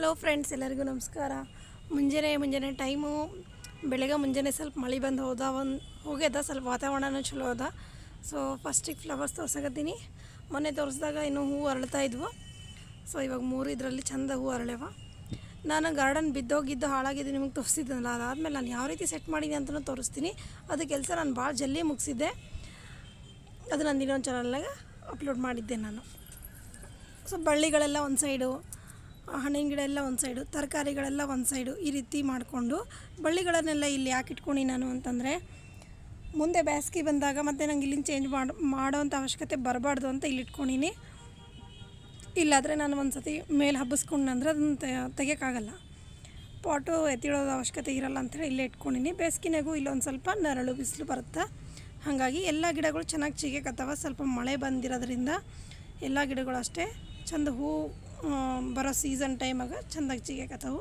Hello friends ಎಲ್ಲರಿಗೂ ನಮಸ್ಕಾರ ಮುಂಜಾನೆ ಮುಂಜಾನೆ ಟೈಮು ಬೆಳಗ್ಗೆ ಮುಂಜಾನೆ ಸ್ವಲ್ಪ ಮಳೆ ಬಂದು ಹೋದ ಒಂದು ಹೋಗ್ಯದ ಸ್ವಲ್ಪ ವಾತಾವರಣನೂ ಚಲೋ ಅದ ಸೊ ಫಸ್ಟಿಗೆ ಫ್ಲವರ್ಸ್ ತೋರ್ಸಕತ್ತೀನಿ ಮೊನ್ನೆ ತೋರಿಸಿದಾಗ ಇನ್ನೂ ಹೂವು ಅರಳ್ತಾ ಇದ್ವು ಸೊ ಇವಾಗ ಮೂರು ಇದರಲ್ಲಿ ಚಂದ ಹೂವು ಅರಳ್ಯವ ನಾನು ಗಾರ್ಡನ್ ಬಿದ್ದೋಗಿದ್ದು ಹಾಳಾಗಿದ್ದು ನಿಮಗೆ ತೋರಿಸಿದ್ದನಲ್ಲ ಅದಾದಮೇಲೆ ನಾನು ಯಾವ ರೀತಿ ಸೆಟ್ ಮಾಡೀನಿ ಅಂತಲೂ ತೋರಿಸ್ತೀನಿ ಅದು ಕೆಲಸ ನಾನು ಭಾಳ ಜಲ್ದಿ ಮುಗಿಸಿದ್ದೆ ಅದು ನಂದು ಇನ್ನೊಂದು ಚಾನಲ್ನಾಗ ಅಪ್ಲೋಡ್ ಮಾಡಿದ್ದೆ ನಾನು ಸೊ ಬಳ್ಳಿಗಳೆಲ್ಲ ಒಂದು ಸೈಡು ಹಣ್ಣಿನ ಗಿಡ ಎಲ್ಲ ಒಂದು ಸೈಡು ತರಕಾರಿಗಳೆಲ್ಲ ಒಂದು ಸೈಡು ಈ ರೀತಿ ಮಾಡಿಕೊಂಡು ಬಳ್ಳಿಗಳನ್ನೆಲ್ಲ ಇಲ್ಲಿ ಯಾಕೆ ಇಟ್ಕೊಂಡು ನಾನು ಅಂತಂದರೆ ಮುಂದೆ ಬೇಸಿಗೆ ಬಂದಾಗ ಮತ್ತೆ ನಂಗೆ ಇಲ್ಲಿಂದ ಚೇಂಜ್ ಮಾಡಿ ಮಾಡೋವಂಥ ಅವಶ್ಯಕತೆ ಬರಬಾರ್ದು ಅಂತ ಇಲ್ಲಿ ಇಟ್ಕೊಂಡಿನಿ ಇಲ್ಲಾದರೆ ನಾನು ಒಂದು ಸತಿ ಮೇಲೆ ಹಬ್ಬಿಸ್ಕೊಂಡ್ನಂದ್ರೆ ಅದನ್ನು ತೆಗಿಯೋಕ್ಕಾಗಲ್ಲ ಪಾಟು ಎತ್ತಿಡೋದು ಅವಶ್ಯಕತೆ ಇರಲ್ಲ ಅಂತೇಳಿ ಇಲ್ಲೇ ಇಟ್ಕೊಂಡಿನಿ ಬೇಸಿಗೆನಾಗೂ ಇಲ್ಲೊಂದು ಸ್ವಲ್ಪ ನೆರಳು ಬಿಸಿಲು ಬರುತ್ತೆ ಹಾಗಾಗಿ ಎಲ್ಲ ಗಿಡಗಳು ಚೆನ್ನಾಗಿ ಚಿಗಕತ್ತವ ಸ್ವಲ್ಪ ಮಳೆ ಬಂದಿರೋದ್ರಿಂದ ಎಲ್ಲ ಗಿಡಗಳು ಅಷ್ಟೇ ಚಂದ ಹೂ ಆ, ಬರೋ ಸೀಸನ್ ಟೈಮಾಗ ಚೆಂದಾಗಿ ಚಿಗಕತ್ತವು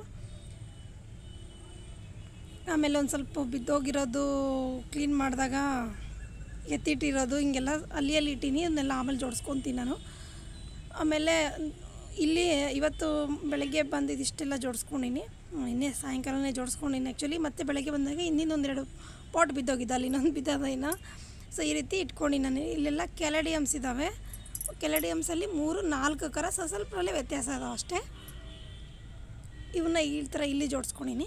ಆಮೇಲೆ ಒಂದು ಸ್ವಲ್ಪ ಬಿದ್ದೋಗಿರೋದು ಕ್ಲೀನ್ ಮಾಡಿದಾಗ ಎತ್ತಿಟ್ಟಿರೋದು ಹಿಂಗೆಲ್ಲ ಅಲ್ಲಿ ಅಲ್ಲಿ ಇಟ್ಟೀನಿ ಅದನ್ನೆಲ್ಲ ಆಮೇಲೆ ಜೋಡಿಸ್ಕೊತೀನಿ ನಾನು ಆಮೇಲೆ ಇಲ್ಲಿ ಇವತ್ತು ಬೆಳಗ್ಗೆ ಬಂದು ಇದಿಷ್ಟೆಲ್ಲ ಜೋಡಿಸ್ಕೊಂಡಿನಿ ಇನ್ನೇ ಸಾಯಂಕಾಲನೇ ಜೋಡಿಸ್ಕೊಂಡಿನಿ ಆ್ಯಕ್ಚುಲಿ ಮತ್ತೆ ಬೆಳಗ್ಗೆ ಬಂದಾಗ ಇನ್ನೊಂದೆರಡು ಪಾಟ್ ಬಿದ್ದೋಗಿದ್ದ ಅಲ್ಲಿ ಇನ್ನೊಂದು ಬಿದ್ದದ ಇನ್ನು ಸೊ ಈ ರೀತಿ ಇಟ್ಕೊಂಡು ನಾನು ಇಲ್ಲೆಲ್ಲ ಕೆಲಡಿಯಮ್ಸ್ ಇದ್ದಾವೆ ಕೆಲಡಿಯಮ್ಸಲ್ಲಿ ಮೂರು ನಾಲ್ಕು ಕರ ಸೊ ಸ್ವಲ್ಪರಲ್ಲೇ ವ್ಯತ್ಯಾಸ ಅದಾವೆ ಅಷ್ಟೇ ಇವನ್ನ ಈ ಥರ ಇಲ್ಲಿ ಜೋಡಿಸ್ಕೊಂಡಿನಿ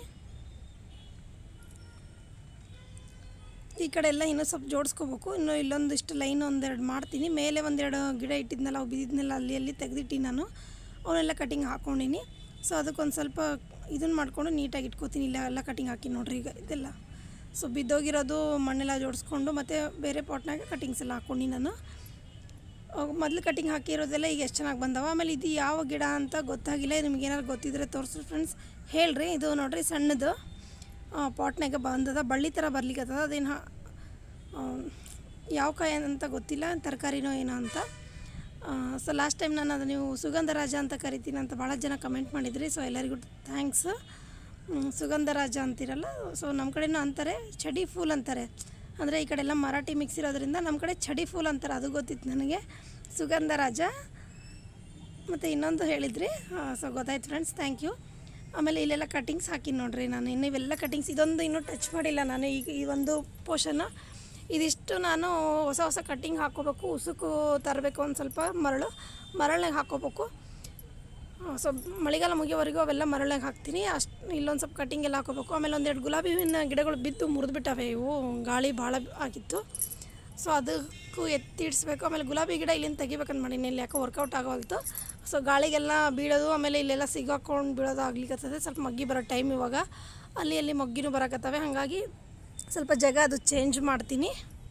ಈ ಕಡೆ ಎಲ್ಲ ಇನ್ನೂ ಸ್ವಲ್ಪ ಜೋಡಿಸ್ಕೋಬೇಕು ಇನ್ನು ಇಲ್ಲೊಂದಿಷ್ಟು ಲೈನ್ ಒಂದೆರಡು ಮಾಡ್ತೀನಿ ಮೇಲೆ ಒಂದೆರಡು ಗಿಡ ಇಟ್ಟಿದ್ನಲ್ಲ ಅವು ಬಿದ್ದಿದ್ನೆಲ್ಲ ಅಲ್ಲಿ ಅಲ್ಲಿ ತೆಗೆದಿಟ್ಟು ನಾನು ಅವನ್ನೆಲ್ಲ ಕಟಿಂಗ್ ಹಾಕ್ಕೊಂಡಿನಿ ಸೊ ಅದಕ್ಕೊಂದು ಸ್ವಲ್ಪ ಇದನ್ನು ಮಾಡಿಕೊಂಡು ನೀಟಾಗಿ ಇಟ್ಕೋತೀನಿ ಇಲ್ಲ ಎಲ್ಲ ಕಟಿಂಗ್ ಹಾಕಿ ನೋಡ್ರಿ ಈಗ ಇದೆಲ್ಲ ಸೊ ಬಿದ್ದೋಗಿರೋದು ಮಣ್ಣೆಲ್ಲ ಜೋಡಿಸ್ಕೊಂಡು ಮತ್ತು ಬೇರೆ ಪಾಟ್ನಾಗ ಕಟಿಂಗ್ಸ್ ಎಲ್ಲ ಹಾಕ್ಕೊಂಡು ನಾನು ಮೊದಲು ಕಟಿಂಗ್ ಹಾಕಿರೋದೆಲ್ಲ ಈಗ ಎಷ್ಟು ಚೆನ್ನಾಗಿ ಬಂದವ ಆಮೇಲೆ ಇದು ಯಾವ ಗಿಡ ಅಂತ ಗೊತ್ತಾಗಿಲ್ಲ ನಿಮ್ಗೆ ಏನಾದ್ರು ಗೊತ್ತಿದ್ರೆ ತೋರಿಸ್ರಿ ಫ್ರೆಂಡ್ಸ್ ಹೇಳ್ರಿ ಇದು ನೋಡ್ರಿ ಸಣ್ಣದು ಪಾಟ್ನಾಗ ಬಂದದ ಬಳ್ಳಿ ಥರ ಬರ್ಲಿಕ್ಕತ್ತದ ಅದೇನು ಯಾವ ಕಾಯಿ ಅಂತ ಗೊತ್ತಿಲ್ಲ ತರಕಾರಿನೋ ಏನೋ ಅಂತ ಸೊ ಲಾಸ್ಟ್ ಟೈಮ್ ನಾನು ಅದು ನೀವು ಸುಗಂಧರಾಜ ಅಂತ ಕರಿತೀನಿ ಅಂತ ಭಾಳ ಜನ ಕಮೆಂಟ್ ಮಾಡಿದ್ರಿ ಸೊ ಎಲ್ಲರಿಗೂ ಥ್ಯಾಂಕ್ಸ್ ಸುಗಂಧರಾಜ ಅಂತಿರಲ್ಲ ಸೊ ನಮ್ಮ ಕಡೆನೂ ಅಂತಾರೆ ಚಡಿ ಫೂಲ್ ಅಂತಾರೆ ಅಂದರೆ ಈ ಕಡೆ ಎಲ್ಲ ಮರಾಠಿ ಮಿಕ್ಸ್ ಇರೋದ್ರಿಂದ ನಮ್ಮ ಕಡೆ ಚಡಿ ಫೂಲ್ ಅಂತಾರೆ ಅದು ಗೊತ್ತಿತ್ತು ನನಗೆ ಸುಗಂಧರಾಜ ಮತ್ತು ಇನ್ನೊಂದು ಹೇಳಿದ್ರಿ ಸೊ ಗೊತ್ತಾಯ್ತು ಫ್ರೆಂಡ್ಸ್ ಥ್ಯಾಂಕ್ ಯು ಆಮೇಲೆ ಇಲ್ಲೆಲ್ಲ ಕಟಿಂಗ್ಸ್ ಹಾಕಿನಿ ನೋಡ್ರಿ ನಾನು ಇನ್ನು ಇವೆಲ್ಲ ಕಟಿಂಗ್ಸ್ ಇದೊಂದು ಇನ್ನೂ ಟಚ್ ಮಾಡಿಲ್ಲ ನಾನು ಈಗ ಈ ಒಂದು ಪೋರ್ಷನ್ ಇದಿಷ್ಟು ನಾನು ಹೊಸ ಹೊಸ ಕಟ್ಟಿಂಗ್ ಹಾಕ್ಕೋಬೇಕು ಉಸುಕು ತರಬೇಕು ಒಂದು ಸ್ವಲ್ಪ ಮರಳು ಮರಳಿನಾಗ ಹಾಕ್ಕೋಬೇಕು ಸೊ ಮಳೆಗಾಲ ಮುಗಿಯೋವರೆಗೂ ಅವೆಲ್ಲ ಮರಳಿನಾಗ ಹಾಕ್ತೀನಿ ಅಷ್ಟು ಇಲ್ಲೊಂದು ಸ್ವಲ್ಪ ಕಟ್ಟಿಂಗ್ ಎಲ್ಲ ಹಾಕೋಬೇಕು ಆಮೇಲೆ ಒಂದೆರಡು ಗುಲಾಬಿ ಹೂವಿನ ಗಿಡಗಳು ಬಿದ್ದು ಮುರಿದ್ಬಿಟ್ಟವೆ ಇವು ಗಾಳಿ ಭಾಳ ಆಗಿತ್ತು ಸೊ ಅದಕ್ಕೂ ಎತ್ತಿಡಿಸ್ಬೇಕು ಆಮೇಲೆ ಗುಲಾಬಿ ಗಿಡ ಇಲ್ಲಿಂದ ತೆಗಿಬೇಕಂತ ಮಾಡೀನಿ ಇಲ್ಲಿ ಯಾಕೋ ವರ್ಕೌಟ್ ಆಗೋಲ್ತು ಸೊ ಗಾಳಿಗೆಲ್ಲ ಬೀಳೋದು ಆಮೇಲೆ ಇಲ್ಲೆಲ್ಲ ಸಿಗಾಕೊಂಡು ಬೀಳೋದು ಆಗ್ಲಿಕ್ಕತ್ತದೆ ಸ್ವಲ್ಪ ಮಗ್ಗಿ ಬರೋ ಟೈಮ್ ಇವಾಗ ಅಲ್ಲಿ ಅಲ್ಲಿ ಮೊಗ್ಗಿನೂ ಬರಕತ್ತವೆ ಹಾಗಾಗಿ ಸ್ವಲ್ಪ ಜಾಗ ಅದು ಚೇಂಜ್ ಮಾಡ್ತೀನಿ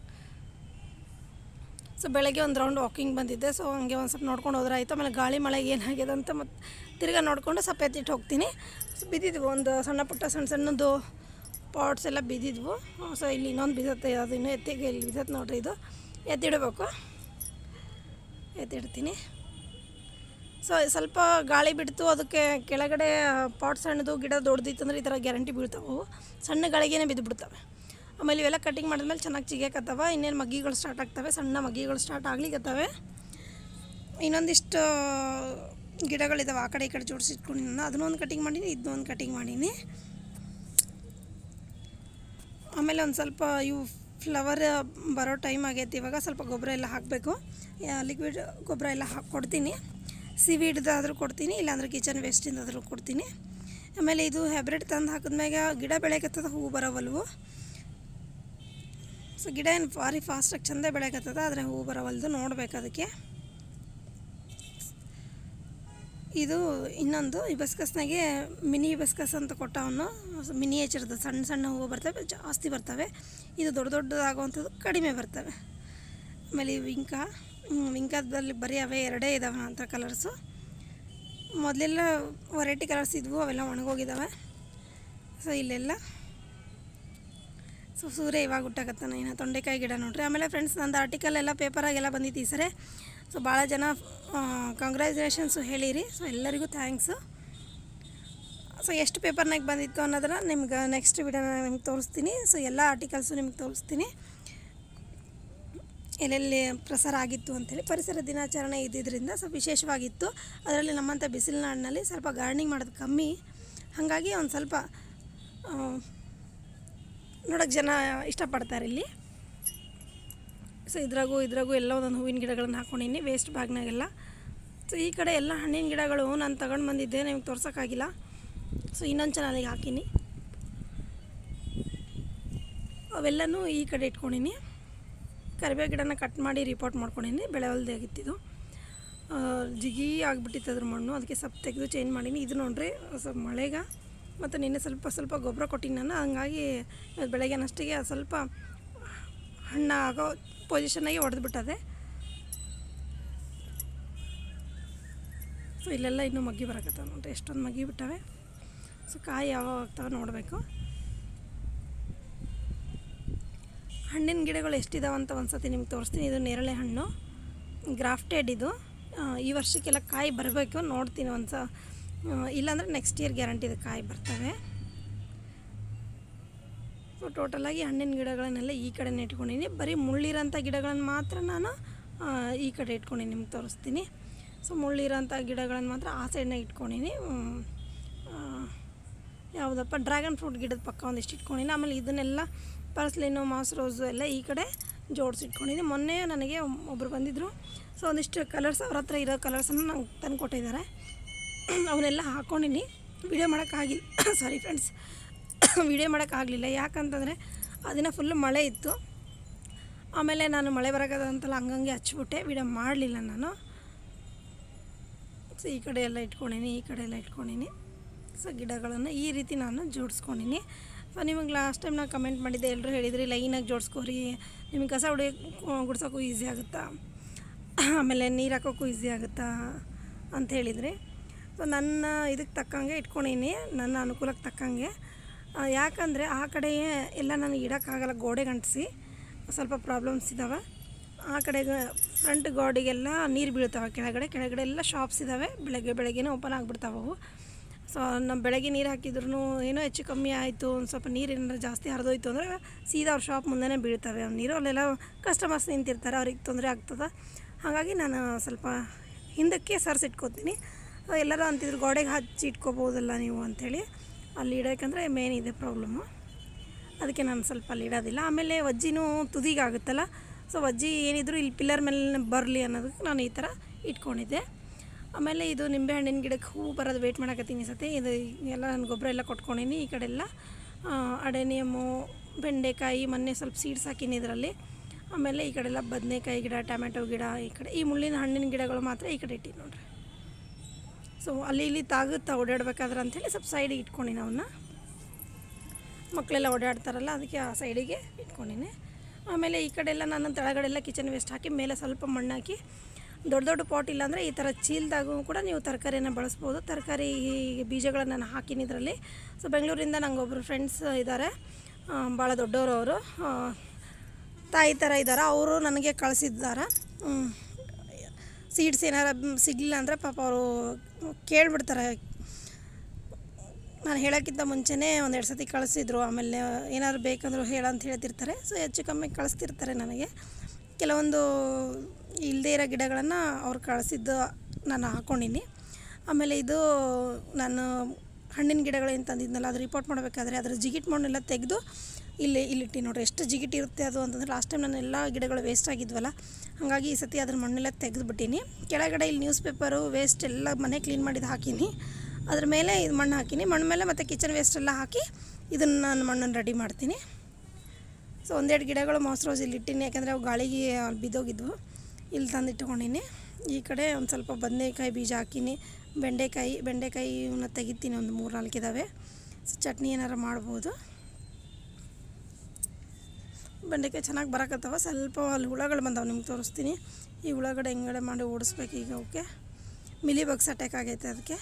ಸೊ ಬೆಳಗ್ಗೆ ಒಂದು ರೌಂಡ್ ವಾಕಿಂಗ್ ಬಂದಿದ್ದೆ ಸೊ ಹಂಗೆ ಒಂದು ಸ್ವಲ್ಪ ನೋಡ್ಕೊಂಡು ಹೋದ್ರೆ ಆಯಿತು ಆಮೇಲೆ ಗಾಳಿ ಮಳೆಗೆ ಏನಾಗಿದೆ ಅಂತ ಮತ್ತು ತಿರ್ಗಾ ನೋಡಿಕೊಂಡು ಸ್ವಲ್ಪ ಎತ್ತಿಟ್ಟು ಹೋಗ್ತೀನಿ ಸೊ ಬಿದ್ದಿದ್ವು ಒಂದು ಸಣ್ಣ ಪುಟ್ಟ ಸಣ್ಣ ಸಣ್ಣದು ಪಾಟ್ಸ್ ಎಲ್ಲ ಬಿದ್ದಿದ್ವು ಸೊ ಇಲ್ಲಿ ಇನ್ನೊಂದು ಬಿದ್ದತ್ತೆ ಅದು ಇನ್ನೂ ಎತ್ತಿಗೆ ಇಲ್ಲಿ ಬಿದ್ದತ್ತೆ ನೋಡ್ರಿ ಇದು ಎತ್ತಿಡಬೇಕು ಎತ್ತಿಡ್ತೀನಿ ಸೊ ಸ್ವಲ್ಪ ಗಾಳಿ ಬಿಡ್ತು ಅದಕ್ಕೆ ಕೆಳಗಡೆ ಪಾಟ್ ಸಣ್ಣದು ಗಿಡ ದೊಡ್ಡದಿತ್ತಂದ್ರೆ ಈ ಥರ ಗ್ಯಾರಂಟಿ ಬೀಳ್ತಾವೆ ಅವು ಸಣ್ಣ ಗಾಳಿಗೇನೆ ಬಿದ್ದು ಬಿಡ್ತವೆ ಆಮೇಲೆ ಇವೆಲ್ಲ ಕಟಿಂಗ್ ಮಾಡಿದ್ಮೇಲೆ ಚೆನ್ನಾಗಿ ಚಿಗ್ಯಾಕತ್ತವ ಇನ್ನೇನು ಮಗ್ಗಿಗಳು ಸ್ಟಾರ್ಟ್ ಆಗ್ತವೆ ಸಣ್ಣ ಮಗ್ಗಿಗಳು ಸ್ಟಾರ್ಟ್ ಆಗ್ಲಿಕ್ಕತ್ತವೆ ಇನ್ನೊಂದಿಷ್ಟು ಗಿಡಗಳಿದಾವೆ ಆ ಕಡೆ ಈ ಕಡೆ ಜೋಡಿಸಿಟ್ಕೊಂಡು ನಾನು ಅದನ್ನೊಂದು ಕಟಿಂಗ್ ಮಾಡೀನಿ ಇದನ್ನೊಂದು ಕಟಿಂಗ್ ಮಾಡೀನಿ ಆಮೇಲೆ ಒಂದು ಸ್ವಲ್ಪ ಇವು ಫ್ಲವರ್ ಬರೋ ಟೈಮ್ ಆಗೈತಿ ಇವಾಗ ಸ್ವಲ್ಪ ಗೊಬ್ಬರ ಎಲ್ಲ ಹಾಕಬೇಕು ಲಿಕ್ವಿಡ್ ಗೊಬ್ಬರ ಎಲ್ಲ ಹಾಕಿ ಕೊಡ್ತೀನಿ ಸಿವಿಡ್ದಾದರೂ ಕೊಡ್ತೀನಿ ಇಲ್ಲಾಂದ್ರೆ ಕಿಚನ್ ವೇಸ್ಟಿಂದಾದರೂ ಕೊಡ್ತೀನಿ ಆಮೇಲೆ ಇದು ಹ್ಯಾಬ್ರಿಡ್ ತಂದು ಹಾಕಿದ್ಮ್ಯಾಗ ಗಿಡ ಬೆಳೆಯಕತ್ತದ ಹೂವು ಬರೋವಲ್ವು ಸೊ ಗಿಡ ಏನು ಭಾರಿ ಫಾಸ್ಟಾಗಿ ಚಂದ ಬೆಳೆಯಕತ್ತದ ಆದರೆ ಹೂವು ಬರೋವಲ್ದು ನೋಡ್ಬೇಕು ಅದಕ್ಕೆ ಇದು ಇನ್ನೊಂದು ಹಿಬಸ್ಕಸ್ನಾಗೆ ಮಿನಿ ಹಿಬಸ್ಕಸ್ ಅಂತ ಕೊಟ್ಟವನು ಮಿನಿಯೇಚರ್ದು ಸಣ್ಣ ಸಣ್ಣ ಹೂವು ಬರ್ತವೆ ಜಾಸ್ತಿ ಬರ್ತವೆ ಇದು ದೊಡ್ಡ ದೊಡ್ಡದಾಗುವಂಥದ್ದು ಕಡಿಮೆ ಬರ್ತವೆ ಆಮೇಲೆ ಈ ವಿಂಕ ಹ್ಮ್, ವಿಂಕದಲ್ಲಿ ಬರೀ ಅವೇ ಎರಡೇ ಇದ್ದಾವೆ ಅಂತ ಕಲರ್ಸು ಮೊದಲೆಲ್ಲ ವೆರೈಟಿ ಕಲರ್ಸ್ ಇದ್ವು ಅವೆಲ್ಲ ಒಣಗೋಗಿದ್ದಾವೆ ಸೊ ಇಲ್ಲೆಲ್ಲ ಸೊ ಸೂರ್ಯ ಇವಾಗ ಹುಟ್ಟಾಕತ್ತಾನ ಇನ್ನು ತೊಂಡೆಕಾಯಿ ಗಿಡ ನೋಡ್ರಿ ಆಮೇಲೆ ಫ್ರೆಂಡ್ಸ್ ನಂದು ಆರ್ಟಿಕಲ್ ಎಲ್ಲ ಪೇಪರಾಗೆಲ್ಲ ಬಂದಿತ್ತು ಈ ಸರಿ ಸೊ ಭಾಳ ಜನ ಕಂಗ್ರ್ಯಾಚುಲೇಷನ್ಸು ಹೇಳಿರಿ ಸೊ ಎಲ್ಲರಿಗೂ ಥ್ಯಾಂಕ್ಸು ಸೊ ಎಷ್ಟು ಪೇಪರ್ನಾಗ ಬಂದಿತ್ತು ಅನ್ನೋದನ್ನ ನಿಮ್ಗೆ ನೆಕ್ಸ್ಟ್ ವಿಡಿಯೋನ ನಿಮ್ಗೆ ತೋರಿಸ್ತೀನಿ ಸೊ ಎಲ್ಲ ಆರ್ಟಿಕಲ್ಸು ನಿಮ್ಗೆ ತೋರಿಸ್ತೀನಿ ಎಲ್ಲೆಲ್ಲಿ ಪ್ರಸಾರ ಆಗಿತ್ತು ಅಂಥೇಳಿ ಪರಿಸರ ದಿನಾಚರಣೆ ಇದ್ದಿದ್ದರಿಂದ ಸ್ವಲ್ಪ ವಿಶೇಷವಾಗಿತ್ತು ಅದರಲ್ಲಿ ನಮ್ಮಂಥ ಬಿಸಿಲು ನಾಡಿನಲ್ಲಿ ಸ್ವಲ್ಪ ಗಾರ್ಡನಿಂಗ್ ಮಾಡೋದು ಕಮ್ಮಿ ಹಾಗಾಗಿ ಒಂದು ಸ್ವಲ್ಪ ನೋಡೋಕ್ಕೆ ಜನ ಇಷ್ಟಪಡ್ತಾರೆ ಇಲ್ಲಿ ಸೊ ಇದ್ರಾಗೂ ಇದ್ರಾಗೂ ಎಲ್ಲ ಒಂದೊಂದು ಹೂವಿನ ಗಿಡಗಳನ್ನು ಹಾಕ್ಕೊಂಡಿನಿ ವೇಸ್ಟ್ ಬ್ಯಾಗ್ನಾಗೆಲ್ಲ ಸೊ ಈ ಕಡೆ ಎಲ್ಲ ಹಣ್ಣಿನ ಗಿಡಗಳು ನಾನು ತಗೊಂಡು ಬಂದಿದ್ದೆ ನಿಮ್ಗೆ ತೋರ್ಸೋಕ್ಕಾಗಿಲ್ಲ ಸೊ ಇನ್ನೊಂದು ಚಾನಲಿಗೆ ಹಾಕೀನಿ ಅವೆಲ್ಲನೂ ಈ ಕಡೆ ಇಟ್ಕೊಂಡಿನಿ ಕರಿಬೇವು ಗಿಡನ ಕಟ್ ಮಾಡಿ ರಿಪೋರ್ಟ್ ಮಾಡ್ಕೊಂಡಿನಿ ಬೆಳೆ ಹೊಲ್ದೆ ಆಗಿತ್ತಿದ್ದು ಆ, ಜಿಗಿ ಆಗಿಬಿಟ್ಟಿತ್ತು ಅದ್ರ ಮಣ್ಣು ಅದಕ್ಕೆ ಸ್ವಲ್ಪ ತೆಗೆದು ಚೇಂಜ್ ಮಾಡೀನಿ ಇದು ನೋಡ್ರಿ ಸ್ವಲ್ಪ ಮಳೆಗ ಮತ್ತು ನಿನ್ನೆ ಸ್ವಲ್ಪ ಸ್ವಲ್ಪ ಗೊಬ್ಬರ ಕೊಟ್ಟಿನಿ ನಾನು ಹಂಗಾಗಿ ಇವತ್ತು ಬೆಳಗ್ಗೆ ಅಷ್ಟಿಗೆ ಅದು ಸ್ವಲ್ಪ ಹಣ್ಣಾಗೋ ಪೊಸಿಷನ್ನಾಗೆ ಹೊಡೆದ್ಬಿಟ್ಟದೆ ಸೊ ಇಲ್ಲೆಲ್ಲ ಇನ್ನೂ ಮಗ್ಗಿ ಬರಕತ್ತಾವ ನೋಡ್ರಿ ಎಷ್ಟೊಂದು ಮಗ್ಗಿ ಬಿಟ್ಟವೆ ಸೊ ಕಾಯಿ ಯಾವಾಗ ಆಗ್ತಾವೆ ನೋಡಬೇಕು ಹಣ್ಣಿನ ಗಿಡಗಳು ಎಷ್ಟಿದಾವೆ ಅಂತ ಒಂದು ಸತಿ ನಿಮ್ಗೆ ತೋರಿಸ್ತೀನಿ ಇದು ನೇರಳೆ ಹಣ್ಣು ಗ್ರಾಫ್ಟೆಡ್ ಇದು ಆ, ಈ ವರ್ಷಕ್ಕೆಲ್ಲ ಕಾಯಿ ಬರಬೇಕು ನೋಡ್ತೀನಿ ಒಂದು ಸ ಆ, ಇಲ್ಲಾಂದರೆ ನೆಕ್ಸ್ಟ್ ಇಯರ್ ಗ್ಯಾರಂಟಿ ಇದು ಕಾಯಿ ಬರ್ತವೆ ಸೊ ಟೋಟಲಾಗಿ ಹಣ್ಣಿನ ಗಿಡಗಳನ್ನೆಲ್ಲ ಈ ಕಡೆನೇ ಇಟ್ಕೊಂಡಿನಿ ಬರೀ ಮುಳ್ಳಿರೋಂಥ ಗಿಡಗಳನ್ನು ಮಾತ್ರ ನಾನು ಆ, ಈ ಕಡೆ ಇಟ್ಕೊಂಡಿನಿ ನಿಮ್ಗೆ ತೋರಿಸ್ತೀನಿ ಸೊ ಮುಳ್ಳಿರೋಂಥ ಗಿಡಗಳನ್ನು ಮಾತ್ರ ಆ ಸೈಡ್ನಾಗ ಇಟ್ಕೊಂಡಿನಿ ಹ್ಮ್. ಆ, ಯಾವುದಪ್ಪ ಡ್ರ್ಯಾಗನ್ ಫ್ರೂಟ್ ಗಿಡದ ಪಕ್ಕ ಒಂದಿಷ್ಟು ಇಟ್ಕೊಂಡಿನಿ ಆಮೇಲೆ ಇದನ್ನೆಲ್ಲ ಪರ್ಸ್ಲಿನು ಮಾಸ್ ರೋಸು ಎಲ್ಲ ಈ ಕಡೆ ಜೋಡಿಸಿ ಇಟ್ಕೊಂಡಿನಿ ಮೊನ್ನೆ ನನಗೆ ಒಬ್ಬರು ಬಂದಿದ್ದರು ಸೊ ಒಂದಿಷ್ಟು ಕಲರ್ಸ್ ಅವ್ರ ಹತ್ರ ಇರೋ ಕಲರ್ಸನ್ನು ನಂಗೆ ತಂದು ಕೊಟ್ಟಿದ್ದಾರೆ ಅವನ್ನೆಲ್ಲ ಹಾಕ್ಕೊಂಡಿನಿ ವಿಡಿಯೋ ಮಾಡೋಕ್ಕಾಗಿಲ್ಲ ಸಾರಿ ಫ್ರೆಂಡ್ಸ್ ವಿಡಿಯೋ ಮಾಡೋಕ್ಕಾಗಲಿಲ್ಲ ಯಾಕಂತಂದರೆ ಆ ದಿನ ಫುಲ್ಲು ಮಳೆ ಇತ್ತು ಆಮೇಲೆ ನಾನು ಮಳೆ ಬರೋಕದ ಅಂತಲ್ಲ ಹಂಗಂಗೆ ಹಚ್ಬಿಟ್ಟೆ ವಿಡಿಯೋ ಮಾಡಲಿಲ್ಲ ನಾನು ಸೊ ಈ ಕಡೆ ಎಲ್ಲ ಇಟ್ಕೊಂಡಿನಿ ಈ ಕಡೆ ಎಲ್ಲ ಇಟ್ಕೊಂಡಿನಿ ಸೊ ಗಿಡಗಳನ್ನು ಈ ರೀತಿ ನಾನು ಜೋಡಿಸ್ಕೊಂಡಿನಿ ಸೊ ನಿಮಗೆ ಲಾಸ್ಟ್ ಟೈಮ್ ನಾನು ಕಮೆಂಟ್ ಮಾಡಿದ್ದೆ ಎಲ್ಲರೂ ಹೇಳಿದ್ರಿ ಲೈನಾಗಿ ಜೋಡಿಸ್ಕೋರಿ ನಿಮಗೆ ಕಸ ಹೊಡಿ ಗುಡ್ಸೋಕ್ಕೂ ಈಸಿ ಆಗುತ್ತಾ ಆಮೇಲೆ ನೀರು ಹಾಕೋಕ್ಕೂ ಈಸಿ ಆಗುತ್ತಾ ಅಂತ ಹೇಳಿದ್ರಿ ಸೊ ನನ್ನ ಇದಕ್ಕೆ ತಕ್ಕಂಗೆ ಇಟ್ಕೊಂಡಿನಿ ನನ್ನ ಅನುಕೂಲಕ್ಕೆ ತಕ್ಕಂಗೆ ಆ, ಯಾಕಂದರೆ ಆ ಕಡೆ ಎಲ್ಲ ನನಗೆ ಇಡೋಕ್ಕಾಗಲ್ಲ ಗೋಡೆಗೆ ಅಂಟಿಸಿ ಸ್ವಲ್ಪ ಪ್ರಾಬ್ಲಮ್ಸ್ ಇದ್ದಾವೆ ಆ ಕಡೆಗೆ ಫ್ರಂಟ್ ಗೋಡೆಗೆಲ್ಲ ನೀರು ಬೀಳ್ತಾವೆ ಕೆಳಗಡೆ ಕೆಳಗಡೆ ಎಲ್ಲ ಶಾಪ್ಸ್ ಇದ್ದಾವೆ ಬೆಳಗ್ಗೆ ಬೆಳಗ್ಗೆನೇ ಓಪನ್ ಆಗಿಬಿಡ್ತಾವೆ ಅವು ಸೊ ನಮ್ಮ ಬೆಳಗ್ಗೆ ನೀರು ಹಾಕಿದ್ರು ಏನೋ ಹೆಚ್ಚು ಕಮ್ಮಿ ಆಯಿತು ಒಂದು ಸ್ವಲ್ಪ ನೀರು ಏನಾರು ಜಾಸ್ತಿ ಹರಿದೋಯ್ತು ಅಂದರೆ ಸೀದಾ ಅವ್ರ ಶಾಪ್ ಮುಂದೆನೇ ಬೀಳ್ತವೆ ಅವ್ರ ನೀರು ಅಲ್ಲೆಲ್ಲ ಕಸ್ಟಮರ್ಸ್ ನಿಂತಿರ್ತಾರೆ ಅವ್ರಿಗೆ ತೊಂದರೆ ಆಗ್ತದೆ ಹಾಗಾಗಿ ನಾನು ಸ್ವಲ್ಪ ಹಿಂದಕ್ಕೆ ಸರ್ಸಿಟ್ಕೋತೀನಿ ಎಲ್ಲರೂ ಅಂತಿದ್ರು ಗೋಡೆಗೆ ಹಚ್ಚಿ ಇಟ್ಕೋಬೋದಲ್ಲ ನೀವು ಅಂಥೇಳಿ ಅಲ್ಲಿ ಇಡೋಕ್ಕಂದ್ರೆ ಮೇನ್ ಇದೆ ಪ್ರಾಬ್ಲಮ್ಮು ಅದಕ್ಕೆ ನಾನು ಸ್ವಲ್ಪ ಅಲ್ಲಿ ಇಡೋದಿಲ್ಲ ಆಮೇಲೆ ವಜ್ಜಿನೂ ತುದಿಗೆ ಆಗುತ್ತಲ್ಲ ಸೊ ವಜ್ಜಿ ಏನಿದ್ರು ಇಲ್ಲಿ ಪಿಲ್ಲರ್ ಮೇಲೆ ಬರಲಿ ಅನ್ನೋದಕ್ಕೆ ನಾನು ಈ ಥರ ಇಟ್ಕೊಂಡಿದ್ದೆ ಆಮೇಲೆ ಇದು ನಿಂಬೆಹಣ್ಣಿನ ಗಿಡಕ್ಕೆ ಹೂವು ಬರೋದು ವೆಯ್ಟ್ ಮಾಡಕತ್ತೀನಿ ಈ ಸತಿ ಇದು ಎಲ್ಲ ನಾನು ಗೊಬ್ಬರ ಎಲ್ಲ ಕೊಟ್ಕೊಂಡಿನಿ ಈ ಕಡೆ ಎಲ್ಲ ಅಡೆನಿಯಮ್ಮು ಬೆಂಡೆಕಾಯಿ ಮೊನ್ನೆ ಸ್ವಲ್ಪ ಸೀಡ್ಸ್ ಹಾಕಿನಿ ಇದರಲ್ಲಿ ಆಮೇಲೆ ಈ ಕಡೆ ಎಲ್ಲ ಬದನೆಕಾಯಿ ಗಿಡ ಟೊಮೆಟೊ ಗಿಡ ಈ ಕಡೆ ಈ ಮುಳ್ಳಿನ ಹಣ್ಣಿನ ಗಿಡಗಳು ಮಾತ್ರ ಈ ಕಡೆ ಇಟ್ಟಿನಿ ನೋಡ್ರಿ ಸೊ ಅಲ್ಲಿ ಇಲ್ಲಿ ತಾಗುತ್ತಾ ಓಡಾಡ್ಬೇಕಾದ್ರೆ ಅಂಥೇಳಿ ಸ್ವಲ್ಪ ಸೈಡಿಗೆ ಇಟ್ಕೊಂಡಿನಿ ಅವನ್ನ ಮಕ್ಕಳೆಲ್ಲ ಓಡಾಡ್ತಾರಲ್ಲ ಅದಕ್ಕೆ ಆ ಸೈಡಿಗೆ ಇಟ್ಕೊಂಡಿನಿ ಆಮೇಲೆ ಈ ಕಡೆ ಎಲ್ಲ ನಾನು ತೆಳಗಡೆಲ್ಲ ಕಿಚನ್ ವೇಸ್ಟ್ ಹಾಕಿ ಮೇಲೆ ಸ್ವಲ್ಪ ಮಣ್ಣು ಹಾಕಿ ದೊಡ್ಡ ದೊಡ್ಡ ಪಾಟ್ ಇಲ್ಲಾಂದರೆ ಈ ಥರ ಚೀಲದಾಗೂ ಕೂಡ ನೀವು ತರಕಾರಿಯನ್ನು ಬಳಸ್ಬೋದು ತರಕಾರಿ ಬೀಜಗಳನ್ನು ನಾನು ಹಾಕಿನಿ ಇದರಲ್ಲಿ ಸೊ ಬೆಂಗಳೂರಿಂದ ನಂಗೆ ಒಬ್ಬರು ಫ್ರೆಂಡ್ಸ್ ಇದ್ದಾರೆ ಭಾಳ ದೊಡ್ಡವರು ಅವರು ಆ, ತಾಯಿ ಥರ ಇದ್ದಾರೆ ಅವರು ನನಗೆ ಕಳಿಸಿದ್ದಾರೆ ಸೀಡ್ಸ್ ಏನಾರ ಸಿಗಲಿಲ್ಲ ಅಂದರೆ ಪಾಪ ಅವರು ಕೇಳಿಬಿಡ್ತಾರೆ ನಾನು ಹೇಳೋಕ್ಕಿಂತ ಮುಂಚೆನೇ ಒಂದೆರಡು ಸತಿ ಕಳಿಸಿದ್ರು ಆಮೇಲೆ ಏನಾದ್ರು ಬೇಕಂದ್ರು ಹೇಳಂತ ಹೇಳ್ತಿರ್ತಾರೆ ಸೊ ಹೆಚ್ಚು ಕಮ್ಮಿ ಕಳಿಸ್ತಿರ್ತಾರೆ ನನಗೆ ಕೆಲವೊಂದು ಇಲ್ಲದೇ ಇರೋ ಗಿಡಗಳನ್ನು ಅವ್ರು ಕಳಿಸಿದ್ದು ನಾನು ಹಾಕ್ಕೊಂಡಿನಿ ಆಮೇಲೆ ಇದು ನಾನು ಹಣ್ಣಿನ ಗಿಡಗಳು ಏನು ತಂದಿದ್ನಲ್ಲ ಅದು ರಿಪೋರ್ಟ್ ಮಾಡಬೇಕಾದ್ರೆ ಅದರ ಜಿಗಿಟ್ ಮಣ್ಣೆಲ್ಲ ತೆಗೆದು ಇಲ್ಲಿ ಇಲ್ಲಿಟ್ಟು ನೋಡ್ರಿ ಎಷ್ಟು ಜಿಗಿಟ್ ಇರುತ್ತೆ ಅದು ಅಂತಂದ್ರೆ ಲಾಸ್ಟ್ ಟೈಮ್ ನಾನು ಎಲ್ಲ ಗಿಡಗಳು ವೇಸ್ಟ್ ಆಗಿದ್ವಲ್ಲ ಹಾಗಾಗಿ ಈ ಸತಿ ಅದ್ರ ಮಣ್ಣೆಲ್ಲ ತೆಗೆದುಬಿಟ್ಟಿನಿ ಕೆಳಗಡೆ ಇಲ್ಲಿ ನ್ಯೂಸ್ ಪೇಪರು ವೇಸ್ಟ್ ಎಲ್ಲ ಮನೆ ಕ್ಲೀನ್ ಮಾಡಿದ್ದು ಹಾಕೀನಿ ಅದ್ರ ಮೇಲೆ ಇದು ಮಣ್ಣು ಹಾಕೀನಿ ಮಣ್ಣು ಮೇಲೆ ಮತ್ತು ಕಿಚನ್ ವೇಸ್ಟ್ ಎಲ್ಲ ಹಾಕಿ ಇದನ್ನು ನಾನು ಮಣ್ಣನ್ನು ರೆಡಿ ಮಾಡ್ತೀನಿ ಸೊ ಒಂದೆರಡು ಗಿಡಗಳು ಮೊಸರು ರೋಸ್ ಇಲ್ಲಿ ಇಟ್ಟಿನಿ ಯಾಕಂದರೆ ಅವು ಗಾಳಿಗೆ ಅಲ್ಲಿ ಬಿದ್ದೋಗಿದ್ವು ಇಲ್ಲಿ ತಂದು ಇಟ್ಕೊಂಡಿನಿ ಈ ಕಡೆ ಒಂದು ಸ್ವಲ್ಪ ಬದನೆಕಾಯಿ ಬೀಜ ಹಾಕೀನಿ ಬೆಂಡೆಕಾಯಿ ಬೆಂಡೆಕಾಯಿನ ತೆಗಿತೀನಿ ಒಂದು ಮೂರು ನಾಲ್ಕು ಇದ್ದಾವೆ ಸೊ ಚಟ್ನಿ ಏನಾರು ಮಾಡ್ಬೋದು ಬೆಂಡೆಕಾಯಿ ಚೆನ್ನಾಗಿ ಬರಕತ್ತವ ಸ್ವಲ್ಪ ಅಲ್ಲಿ ಹುಳಗಳು ಬಂದವು ನಿಮ್ಗೆ ತೋರಿಸ್ತೀನಿ ಈ ಹುಳಗಡೆ ಹೆಂಗಡೆ ಮಾಡಿ ಓಡಿಸ್ಬೇಕು ಈಗ ಅವಕ್ಕೆ ಮಿಲಿ ಬಗ್ಸ್ ಅಟ್ಯಾಕ್ ಆಗೈತೆ ಅದಕ್ಕೆ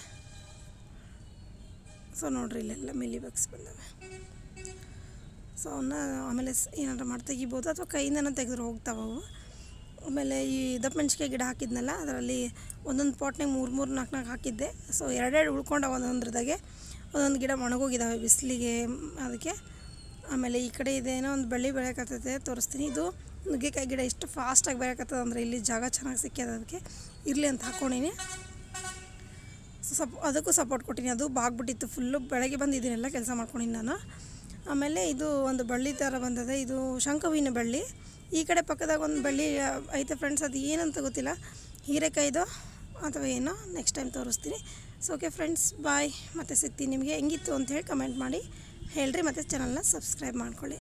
ಸೊ ನೋಡ್ರಿ ಇಲ್ಲೆಲ್ಲ ಮಿಲಿ ಬಗ್ಸ್ ಬಂದವೆ ಸೊ ಅವನ್ನ ಆಮೇಲೆ ಸ್- ಏನಾರು ಮಾಡಿ ತೆಗಿಬೋದು ಅಥವಾ ಕೈಯಿಂದನೂ ತೆಗೆದ್ರೆ ಹೋಗ್ತಾವೆ ಅವು ಆಮೇಲೆ ಈ ದಪ್ಪ ಮೆಣಸಿನ್ಕಾಯಿ ಗಿಡ ಹಾಕಿದ್ನಲ್ಲ ಅದರಲ್ಲಿ ಒಂದೊಂದು ಪಾಟ್ನಾಗ ಮೂರು ಮೂರು ನಾಲ್ಕು ನಾಲ್ಕು ಹಾಕಿದ್ದೆ ಸೊ ಎರಡೆರಡು ಉಳ್ಕೊಂಡವ ಒಂದೊಂದ್ರದಾಗೆ ಒಂದೊಂದು ಗಿಡ ಒಣಗೋಗಿದ್ದಾವೆ ಬಿಸಿಲಿಗೆ ಅದಕ್ಕೆ ಆಮೇಲೆ ಈ ಕಡೆ ಇದೇನೋ ಒಂದು ಬಳ್ಳಿ ಬೆಳೆಯಕತ್ತೈತೆ ತೋರಿಸ್ತೀನಿ ಇದು ನುಗ್ಗೆಕಾಯಿ ಗಿಡ ಎಷ್ಟು ಫಾಸ್ಟಾಗಿ ಬೆಳೆಯಕತ್ತದ ಅಂದರೆ ಇಲ್ಲಿ ಜಾಗ ಚೆನ್ನಾಗಿ ಸಿಕ್ಕ್ಯದ ಅದಕ್ಕೆ ಇರಲಿ ಅಂತ ಹಾಕ್ಕೊಂಡೀನಿ ಸಪ್ ಅದಕ್ಕೂ ಸಪೋರ್ಟ್ ಕೊಟ್ಟಿನಿ ಅದು ಬಾಗ್ಬಿಟ್ಟಿತ್ತು ಫುಲ್ಲು ಬೆಳಗ್ಗೆ ಬಂದು ಇದನ್ನೆಲ್ಲ ಕೆಲಸ ಮಾಡ್ಕೊಂಡಿನಿ ನಾನು ಆಮೇಲೆ ಇದು ಒಂದು ಬಳ್ಳಿ ಥರ ಬಂದದೆ ಇದು ಶಂಖಹೂವಿನ ಬಳ್ಳಿ ಈ ಕಡೆ ಪಕ್ಕದಾಗ ಒಂದು ಬಳ್ಳಿ ಆ, ಐತೆ ಫ್ರೆಂಡ್ಸ್ ಅದು ಏನಂತ ಗೊತ್ತಿಲ್ಲ ಹೀರೆಕಾಯ್ದು ಅಥವಾ ಏನೋ ನೆಕ್ಸ್ಟ್ ಟೈಮ್ ತೋರಿಸ್ತೀನಿ ಸೊ ಓಕೆ ಫ್ರೆಂಡ್ಸ್ ಬಾಯ್ ಮತ್ತೆ ಸಿಗ್ತೀನಿ ನಿಮಗೆ ಹೆಂಗಿತ್ತು ಅಂತ ಹೇಳಿ ಕಮೆಂಟ್ ಮಾಡಿ ಹೇಳ್ರಿ ಮತ್ತು ಚಾನಲ್ನ ಸಬ್ಸ್ಕ್ರೈಬ್ ಮಾಡ್ಕೊಳ್ಳಿ